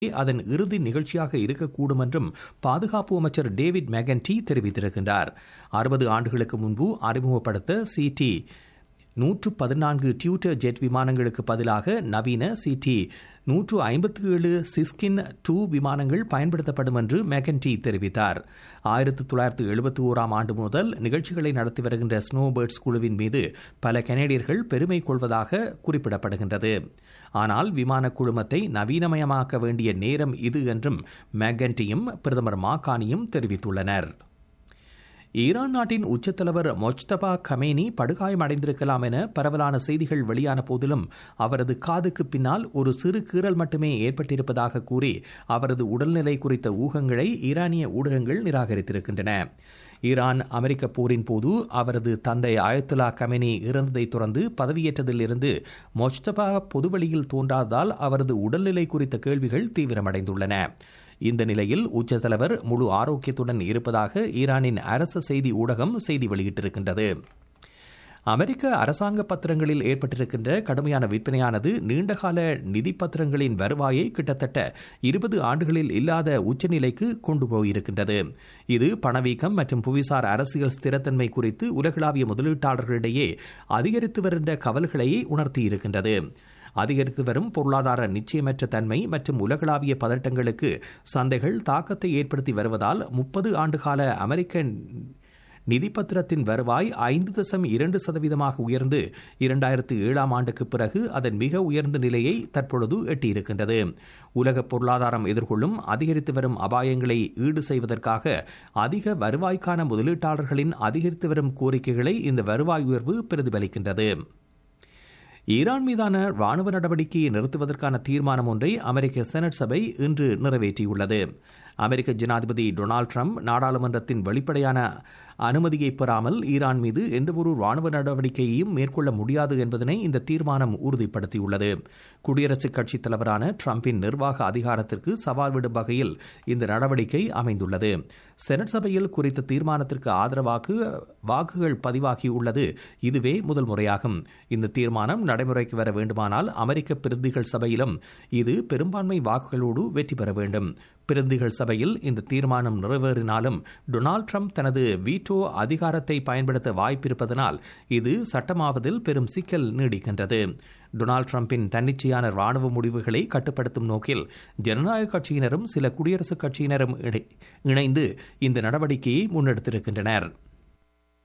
அதன் இறுதி நிகழ்ச்சியாக இருக்கக்கூடும் என்றும் பாதுகாப்பு அமைச்சர் டேவிட் மெகன்டி தெரிவித்திருக்கின்றார் அறுபது ஆண்டுகளுக்கு முன்பு அறிமுகப்படுத்த சிடி நூற்று பதினான்கு டியூட்டர் ஜெட் விமானங்களுக்கு பதிலாக நவீன சிடி நூற்று ஐம்பத்தி ஏழு சிஸ்கின் டூ விமானங்கள் பயன்படுத்தப்படும் என்று மெகன்டி தெரிவித்தார் ஆயிரத்தி தொள்ளாயிரத்தி எழுபத்தி ஓராம் ஆண்டு முதல் நிகழ்ச்சிகளை நடத்தி வருகின்ற ஸ்னோபேர்ட்ஸ் குழுவின் மீது பல கனேடியர்கள் பெருமை கொள்வதாக குறிப்பிடப்படுகின்றது ஆனால் விமான குழுமத்தை நவீனமயமாக்க வேண்டிய நேரம் இது என்றும் மெகன்டியும் பிரதமர் மாகானியும் தெரிவித்துள்ளனர் ஈரான் நாட்டின் உச்சத்தலைவர் மொஜ்தபா கமேனி படுகாயமடைந்திருக்கலாம் என பரவலான செய்திகள் வெளியான போதிலும் அவரது காதுக்கு பின்னால் ஒரு சிறு கீறல் மட்டுமே ஏற்பட்டிருப்பதாக கூறி அவரது உடல்நிலை குறித்த ஊகங்களை ஈரானிய ஊடகங்கள் நிராகரித்திருக்கின்றன ஈரான் அமெரிக்க போரின் போது அவரது தந்தை ஆயத்துலா கமெனி இறந்ததை தொடர்ந்து பதவியேற்றதிலிருந்து மொஜ்தபா பொதுவெளியில் தோன்றாததால் அவரது உடல்நிலை குறித்த கேள்விகள் தீவிரமடைந்துள்ளன இந்த நிலையில் உச்ச தலைவர் முழு ஆரோக்கியத்துடன் இருப்பதாக ஈரானின் அரசு செய்தி ஊடகம் செய்தி வெளியிட்டிருக்கின்றது அமெரிக்க அரசாங்க பத்திரங்களில் ஏற்பட்டிருக்கின்ற கடுமையான விற்பனையானது நீண்டகால நிதி பத்திரங்களின் வருவாயை கிட்டத்தட்ட இருபது ஆண்டுகளில் இல்லாத உச்சநிலைக்கு கொண்டு போயிருக்கின்றது இது பணவீக்கம் மற்றும் புவிசார் அரசியல் ஸ்திரத்தன்மை குறித்து உலகளாவிய முதலீட்டாளர்களிடையே அதிகரித்து வருகின்ற கவல்களை உணர்த்தியிருக்கின்றது அதிகரித்து வரும் பொருளாதார நிச்சயமற்ற தன்மை மற்றும் உலகளாவிய பதட்டங்களுக்கு சந்தைகள் தாக்கத்தை ஏற்படுத்தி வருவதால் முப்பது ஆண்டுகால அமெரிக்க நிதிப்பத்திரத்தின் வருவாய் ஐந்து தசம் இரண்டு சதவீதமாக உயர்ந்து இரண்டாயிரத்து ஏழாம் ஆண்டுக்கு பிறகு அதன் மிக உயர்ந்த நிலையை தற்பொழுது எட்டியிருக்கின்றது உலக பொருளாதாரம் எதிர்கொள்ளும் அதிகரித்து வரும் அபாயங்களை ஈடு செய்வதற்காக அதிக வருவாய்க்கான முதலீட்டாளர்களின் அதிகரித்து வரும் கோரிக்கைகளை இந்த வருவாய் உயர்வு பிரதிபலிக்கின்றது ஈரான் மீதான ராணுவ நடவடிக்கையை நிறுத்துவதற்கான தீர்மானம் ஒன்றை அமெரிக்க செனட் சபை இன்று நிறைவேற்றியுள்ளது அமெரிக்க ஜனாதிபதி டொனால்டு ட்ரம்ப் நாடாளுமன்றத்தின் வெளிப்படையான அனுமதியை பெறாமல் ஈரான் மீது எந்தவொரு ராணுவ நடவடிக்கையையும் மேற்கொள்ள முடியாது என்பதனை இந்த தீர்மானம் உறுதிப்படுத்தியுள்ளது குடியரசுக் கட்சித் தலைவரான ட்ரம்பின் நிர்வாக அதிகாரத்திற்கு சவால் விடும் வகையில் இந்த நடவடிக்கை அமைந்துள்ளது செனட் சபையில் குறித்த தீர்மானத்திற்கு ஆதரவாக வாக்குகள் பதிவாகியுள்ளது இதுவே முதல் முறையாகும் இந்த தீர்மானம் நடைமுறைக்கு வர வேண்டுமானால் அமெரிக்க பிரதிகள் சபையிலும் இது பெரும்பான்மை வாக்குகளோடு வெற்றி பெற வேண்டும் பிரதிகள் சபையில் இந்த தீர்மானம் நிறைவேறினாலும் டொனால்டு ட்ரம்ப் தனது வீட்டோ அதிகாரத்தை பயன்படுத்த வாய்ப்பிருப்பதனால் இது சட்டமாவதில் பெரும் சிக்கல் நீடிக்கின்றது டொனால்டு டிரம்பின் தன்னிச்சையான ராணுவ முடிவுகளை கட்டுப்படுத்தும் நோக்கில் ஜனநாயக கட்சியினரும் சில குடியரசுக் கட்சியினரும் இணைந்து இந்த நடவடிக்கையை முன்னெடுத்திருக்கின்றனர்